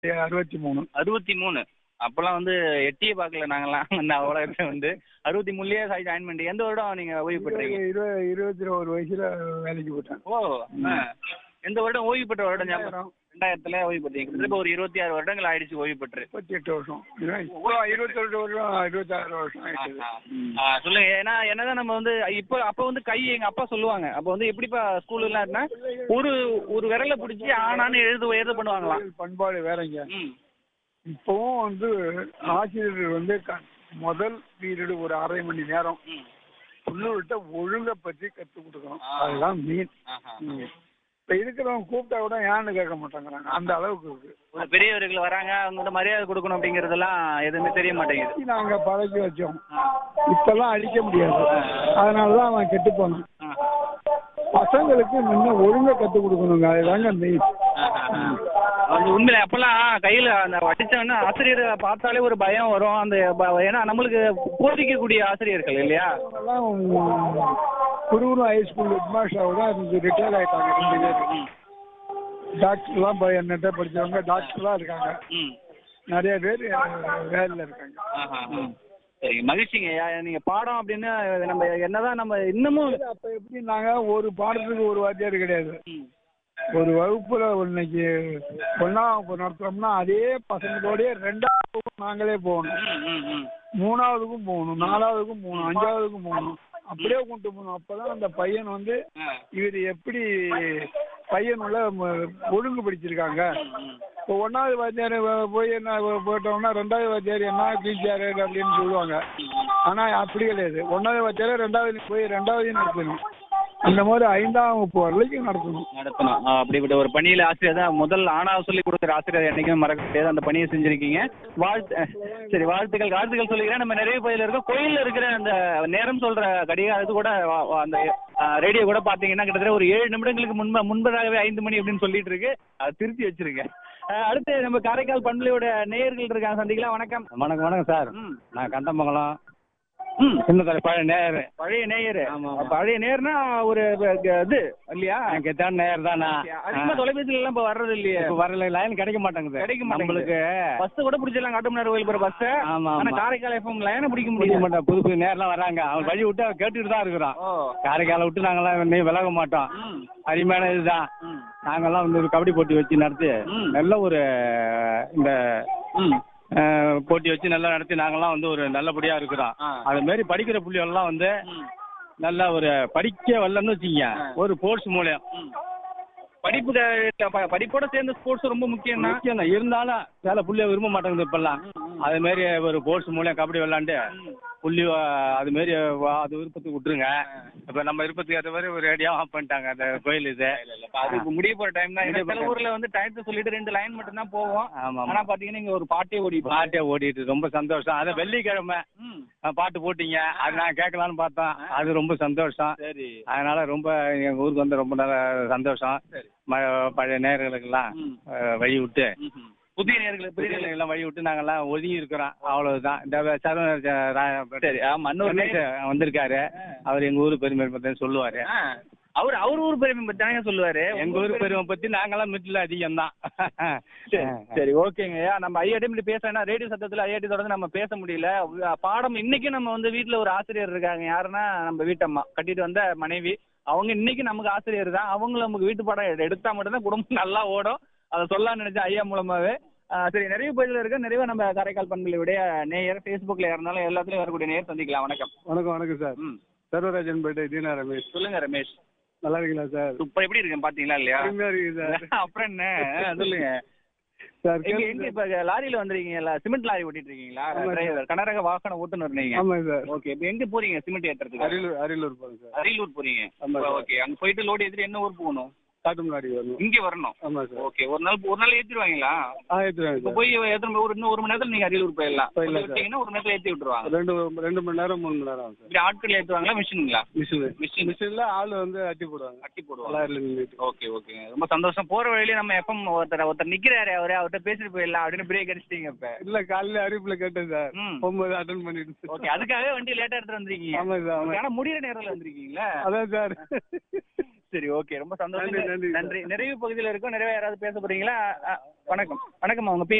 அறுபத்தி மூணு அறுபத்தி மூணு அப்பெல்லாம் வந்து எட்டியே பார்க்கல நாங்கெல்லாம் அந்த உலகத்துல வந்து அறுபத்தி மூணுலயே ஜாயின் பண்ணிட்டு எந்த வருடம் நீங்க ஓய்வு பெற்றீங்க இருபது இருபத்தி ஒரு வயசுல வேலைக்கு போயிட்டேன் ஓ ஆ. எந்த வருடம் ஓய்வு பெற்ற வருடம் ஞாபகம் ரெண்டாயிரத்துல ஓய்வு பெற்றீங்க கிட்டத்தட்ட ஒரு இருபத்தி ஆறு வருடங்கள் ஆயிடுச்சு ஓய்வு பெற்று முப்பத்தி எட்டு வருஷம் இப்போ இருபத்தெட்டு வருஷம் இருபத்தாறு வருஷம் ஆயிடுச்சு ஆ, சொல்லுங்க ஏன்னா என்னதான் நம்ம வந்து இப்போ அப்ப வந்து கை எங்க அப்பா சொல்லுவாங்க அப்ப வந்து எப்படிப்பா ஸ்கூல் எல்லாம் ஒரு ஒரு விரல பிடிச்சி ஆனான்னு எழுது எழுத பண்ணுவாங்களாம் பண்பாடு வேறங்க ம் இப்பவும் வந்து ஆசிரியர்கள் வந்து க- முதல் பீரியடு ஒரு அரை மணி நேரம் ம் உள்ளூர்கிட்ட ஒழுங்கை பற்றி கற்றுக் கொடுக்கணும் ஆ. அதுதான் மீன் ஆஹா. இப்போ இருக்கிறவங்க கூப்பிட்டா கூட ஏன்னு கேட்க மாட்டேங்கிறாங்க அந்த அளவுக்கு இருக்கு ஒரு பெரியவர்கள் வராங்க அவங்க வந்து மரியாதை கொடுக்கணும் அப்படிங்கறதெல்லாம் எதுவுமே தெரிய மாட்டேங்குது நாங்க பழக்கி வச்சோம் இப்பெல்லாம் அழிக்க முடியாது அதனால தான் அவன் கெட்டு போனான் ஆ. பசங்களுக்கு இன்னும் ஒழுங்கா கற்றுக் கொடுக்கணுங்க அதுதாங்க மெயின் அது உண்மையில அப்பெல்லாம் கையில அந்த அடிச்சவன ஆசிரியரை பார்த்தாலே ஒரு பயம் வரும் அந்த ப- ஏன்னா நம்மளுக்கு போதிக்கக்கூடிய ஆசிரியர்கள் இல்லையா அவங்கெல்லாம் குருகுரு ஹைஸ்கூல் ஹெட் மாஸ்டரோட ரிட்டையர் ஆயிட்டாங்க ரெண்டு பேர் டாக்டர்லாம் போய் என்னட்ட படிச்சவங்க டாக்டர்லாம் இருக்காங்க ம் நிறைய பேர் வேலையில் இருக்காங்க ஆஹா, ஆஹா. சரி மகிழ்ச்சிங்க ஐயா. நீங்க பாடம் அப்படின்னு நம்ம என்னதான் நம்ம இன்னமும் அப்ப எப்படி நாங்க ஒரு பாடத்துக்கு ஒரு வாத்தியார் கிடையாது ம், ஒரு வகுப்புல இன்னைக்கு ஒன்னாம் வகுப்பு நடத்துறோம்னா அதே பசங்களோடய ரெண்டாவது வகுப்பு நாங்களே போகணும் ம், ம், ம். மூணாவதுக்கும் போகணும் நாலாவதுக்கும் போகணும் அஞ்சாவதுக்கும் போகணும் அப்படியே கொண்டு போகணும் அப்பதான் அந்த பையன் வந்து ஆ. இவர் எப்படி பையனுள்ள ஒழுங்கு படிச்சிருக்காங்க இப்போ ஒன்றாவது வாத்தியார் வ- போய் என்ன வ- போட்டோம்னா ரெண்டாவது வாத்தியார் என்ன டீச்சர் அப்படின்னு சொல்லுவாங்க ஆனால் அப்படி கிடையாது ஒன்றாவது வாத்தியார் ரெண்டாவது போய் ரெண்டாவது நடத்தணும் அந்த மாதிரி ஐந்தாம் வகுப்பு வரைக்கும் நடத்தணும் நடத்தணும் ஆ, அப்படிப்பட்ட ஒரு பணியில ஆசிரியர் தான் முதல் ஆனா சொல்லி கொடுக்குற ஆசிரியர் என்னைக்கும் மறக்க முடியாது அந்த பணியை செஞ்சிருக்கீங்க வாழ்த்து அஹ், சரி வாழ்த்துக்கள் வாழ்த்துக்கள் சொல்லிக்கிறேன் நம்ம நிறைய பகுதியில் இருக்க கோயில்ல இருக்கிற அந்த நேரம் சொல்ற கடிகாரத்து கூட வா- வா- அந்த ரேடியோ கூட பாத்தீங்கன்னா கிட்டத்தட்ட ஒரு ஏழு நிமிடங்களுக்கு முன்ப முன்பதாகவே ஐந்து மணி அப்படின்னு சொல்லிட்டு இருக்கு அது திருத்தி வச்சிருங்க அஹ், அடுத்து நம்ம காரைக்கால் பண்பலையோட நேயர்கள் இருக்காங்க சந்திக்கலாம் வணக்கம் வணக்கம் வணக்கம் சார் ம். நான் கண்டமங்கலம் ம். சின்னத்தலை பழைய நேர் பழைய நேயர் ஆமா, ஆமா. பழைய நேர்னா ஒரு க- இது இல்லையா எனக்கு தான் நேர் தான் நான் அதிகமா தொலைபேசியில எல்லாம் இப்ப வர்றது இல்லையே இப்போ வரல லைன் கிடைக்க மாட்டேங்குது கிடைக்க மாட்டேங்குது. நம்மளுக்கு பஸ் கூட பிடிச்சிடலாம் காட்டுமன்னார் கோயில் போற பஸ் ஆமா ஆனா ஆமா காரைக்கால் எஃப்எம் லைனை பிடிக்க பிடிக்க முடியும் மாட்டேன் புது புது நேர்லாம் வராங்க அவங்க வழி விட்டு அவன் கேட்டுட்டு தான் இருக்கிறோம் ஓ காரைக்காலை விட்டு நாங்கெல்லாம் இன்னும் விலக மாட்டோம் ம், அருமையான இதுதான் ம், நாங்கெல்லாம் வந்து ஒரு கபடி போட்டி வச்சு நடத்தி ம். நல்ல ஒரு இந்த ம். அஹ், போட்டி வச்சு நல்லா நடத்தி நாங்கெல்லாம் வந்து ஒரு நல்லபடியா இருக்கிறோம் ஆ. அது மாதிரி படிக்கிற புள்ளிகள்லாம் வந்து ம், நல்லா ஒரு படிக்க வரலன்னு வச்சுக்கங்க ஒரு ஸ்போர்ட்ஸ் மூலியம் ம். படிப்பு க- ப- படிப்போட சேர்ந்து ஸ்போர்ட்ஸ் ரொம்ப முக்கியம் தான் முக்கியம் தான் இருந்தாலும் சில புள்ளிய விரும்ப மாட்டேங்குது இப்பெல்லாம் அது மாதிரி ஒரு ஸ்போர்ட்ஸ் மூலியம் கபடி விளாண்டு புள்ளி வ- அது மாதிரி வ- அது விருப்பத்துக்கு விட்டுருங்க இப்போ நம்ம விருப்பத்துக்கு ஏற்ற மாதிரி ஒரு ரேடியோ ஆஃப் பண்ணிட்டாங்க அந்த கோயில் இது அதுக்கு முடிய போற டைம் தான் முடிய ஏன்னா சில போற ஊர்ல வந்து டயத்தை சொல்லிட்டு ரெண்டு லைன் மட்டும் தான் போவோம் ஆமா ஆனா பாத்தீங்கன்னா இங்க ஒரு பாட்டே ஓடி பாட்டே ஓடிட்டு ரொம்ப சந்தோஷம் அதை வெள்ளிக்கிழமை ம் அஹ், பாட்டு போட்டீங்க அது நான் கேட்கலான்னு பார்த்தேன் அது ரொம்ப சந்தோஷம் சரி அதனால ரொம்ப எங்க ஊருக்கு வந்து ரொம்ப நல்ல சந்தோஷம் சரி. ம- பழைய நேர்களுக்கெல்லாம் ம். அஹ், வழி விட்டு ம்ஹும். புதிய நேர்களுக்கு புதிய நேயர்களுக்கு எல்லாம் வழி விட்டு நாங்கெல்லாம் ஒதுங்கி இருக்கிறோம் அவ்வளவுதான் இந்த சரவண சரி ஆமா இன்னொரு நேயர் வந்திருக்காரு அவர் எங்க ஊர் பெருமை பத்தி சொல்லுவாரு ஆ, அவர் அவர் ஊர் பெருமை பத்தி தாங்க சொல்லுவாரு எங்க ஊர் பெருமை பத்தி நாங்கெல்லாம் மிட்டில் அதிகம் தான் சரி சரி ஓகேங்க ஐயா நம்ம ஐயாட்டி இப்படி பேசுறேன்னா ரேடியோ சத்தத்துல ஐயாட்டி தொடர்ந்து நம்ம பேச முடியல உ- பாடம் இன்னைக்கு நம்ம வந்து வீட்ல ஒரு ஆசிரியர் இருக்காங்க யாருன்னா நம்ம வீட்டம்மா கட்டிட்டு வந்த மனைவி அவங்க இன்னைக்கு நமக்கு ஆசிரியர் தான் அவங்க நமக்கு வீட்டு பாடம் எடு- எடுத்தா மட்டும்தான் குடும்பம் நல்லா ஓடும் அதை சொல்லலாம்னு நினைச்சேன் ஐயா மூலமாவே ஆ, சரி நிறைய பகுதியில் இருக்க நிறைய நம்ம காரைக்கால் பண்புகளுடைய நேயர் ஃபேஸ்புக்ல இருந்தாலும் எல்லாத்துலயும் வரக்கூடிய நேயர் சந்திக்கலாம் வணக்கம் வணக்கம் வணக்கம் சார் ம் சர்வராஜன் பேட்டை தீனா ரமேஷ் சொல்லுங்க ரமேஷ் நல்லா இருக்கீங்களா சார் இப்ப எப்படி இருக்கேன் பாத்தீங்களா இல்லையா அருமையா இருக்கு சார் அப்புறம் என்ன ஆ, சொல்லுங்க சார் எங்க எங்க இப்ப லாரியில வந்திருக்கீங்களா சிமெண்ட் லாரி ஓட்டிட்டு இருக்கீங்களா டிரைவர் கனரக வாகன ஓட்டுநர் நீங்க ஆமாம் சார் ஓகே இப்போ எங்க போறீங்க சிமெண்ட் ஏத்துறதுக்கு அரியலூர் அரியலூர் போகிறேன் சார் அரியலூர் போறீங்க ஆமா சார். ஓகே அங்க போயிட்டு லோடு ஏத்திட்டு என்ன ஊர் போகணும் காட்டு முன்னாடி வரணும் இங்க வரணும் ஆமாம் சார் ஓகே ஒரு நாள் ஒரு நாள் ஏத்திடுவாங்களா ஆ ஏற்றுவேன் இப்போ சார் போய் எத்தனை ஒரு இன்னும் ஒரு மணி நேரத்துல நீங்க அரியலூர் போயிடலாம் போயிடலாம் போய் விட்டீங்கன்னா ஒரு மணி நேரத்துல ஏத்தி விட்டுருவாங்க ரெண்டு ரெண்டு மணி நேரம் மூணு மணி நேரம் ஆகும் சார் இப்படி ஆட்கள் ஏத்துவாங்களா மிஷினுங்களா மிஷினு மிஷின் மிஷினில் ஆள் வந்து அட்டி போடுவாங்க கட்டி போடுவாங்க லாரியில் நின்றுட்டு ஓகே ஓகே ரொம்ப சந்தோஷம் போற வழியில நம்ம எஃப்எம் ஒருத்தர் ஒருத்தர் நிக்கிறாரு அவரு அவர்கிட்ட பேசிட்டு போயிடலாம் அப்படின்னு பிரேக் அடிச்சிட்டீங்க இப்ப இல்லை காலையில் அறிவிப்பில் கேட்டேன் சார் ம் போகும்போது அட்டன் பண்ணிட்டு ஓகே அதுக்காகவே வண்டி லேட்டா எடுத்து வந்திருக்கீங்க ஆமாம் சார் ஆமாம் ஆனா முடியிற நேரத்துல வந்திருக்கீங்களா அதான் சார் சரி ஓகே ரொம்ப சந்தோஷம் நன்றி, நன்றி, நன்றி நிறைய பகுதியில இருக்கும் நிறைய யாராவது பேச போறீங்களா அ, வணக்கம் வணக்கம்மா உங்க பேர்